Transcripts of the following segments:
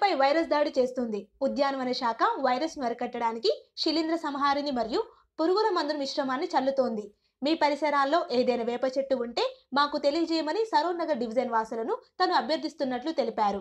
మొక్కలపై virus దాడి చేస్తుంది ఉద్యానవన శాఖ వైరస్ ను అరికట్టడానికి శిలీంద్ర సంహారిని మరియు పురుగుల మందుల మిశ్రమాన్ని చల్లుతోంది మీ పరిసరాల్లో ఏదైనా వేప చెట్టు ఉంటే మాకు తెలియజేయమని సరూర్ నగర్ డివిజన్ వాసులను తను అభ్యర్థిస్తున్నట్లు తెలిపారు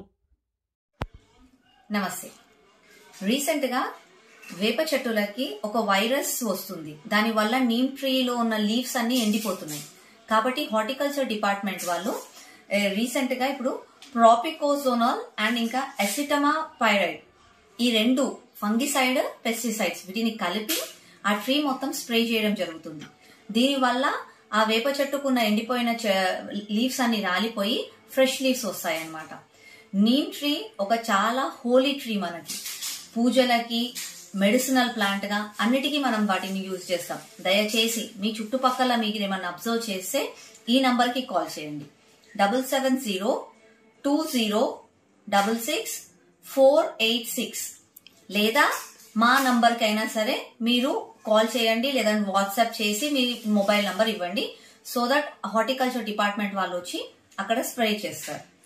నమస్తే రీసెంట్ గా వేప చెట్టులకి ఒక వైరస్ వస్తుంది దానివల్ల నీమ్ ట్రీలో ఉన్న లీవ్స్ అన్ని ఎండిపోతున్నాయి కాబట్టి హార్టికల్చర్ డిపార్ట్మెంట్ వాళ్ళు రీసెంట్ గా ఇప్పుడు ప్రాపికోజోనాల్ అండ్ ఇంకా ఎసిటమా పైరైడ్ ఈ రెండు ఫంగిసైడ్ పెస్టిసైడ్స్ వీటిని కలిపి ఆ ట్రీ మొత్తం స్ప్రే చేయడం జరుగుతుంది దీనివల్ల ఆ వేప చెట్టుకున్న ఎండిపోయిన లీవ్స్ అన్ని రాలిపోయి ఫ్రెష్ లీవ్స్ వస్తాయి అన్నమాట నీమ్ ట్రీ ఒక చాలా హోలీ ట్రీ మనకి పూజలకి మెడిసినల్ ప్లాంట్ గా అన్నిటికీ మనం వాటిని యూజ్ చేస్తాం దయచేసి మీ చుట్టుపక్కల మీకు ఏమన్నా అబ్జర్వ్ చేస్తే ఈ నంబర్ కి కాల్ చేయండి double seven zero two zero double six four eight six లేదా మా నంబర్కి అయినా సరే మీరు కాల్ చేయండి లేదా వాట్సాప్ చేసి మీ మొబైల్ నంబర్ ఇవ్వండి సో దట్ హార్టికల్చర్ డిపార్ట్మెంట్ వాళ్ళు వచ్చి అక్కడ స్ప్రే చేస్తారు